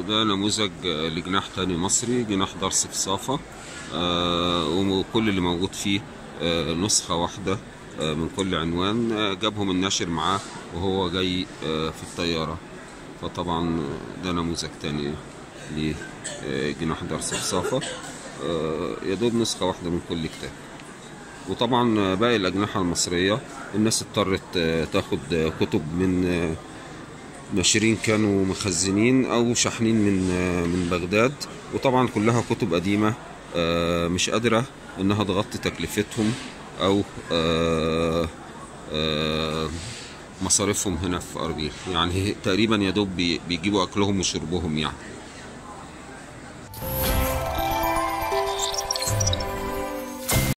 ده نموذج آه، لجناح تاني مصري جناح درس في صافة آه، وكل اللي موجود فيه آه، نسخة واحدة آه، من كل عنوان آه، جابهم الناشر معاه وهو جاي آه، في الطيارة فطبعا ده نموذج تاني لجناح درس في صافة آه، يا دوب نسخة واحدة من كل كتاب وطبعا باقي الأجنحة المصرية الناس اضطرت آه، تاخد آه، كتب من آه، ناشرين كانوا مخزنين او شاحنين من آه، من بغداد وطبعا كلها كتب قديمه آه، مش قادره انها تغطي تكلفتهم او آه، آه، مصاريفهم هنا في اربيل يعني تقريبا يا دوب بي- بيجيبوا اكلهم وشربهم يعني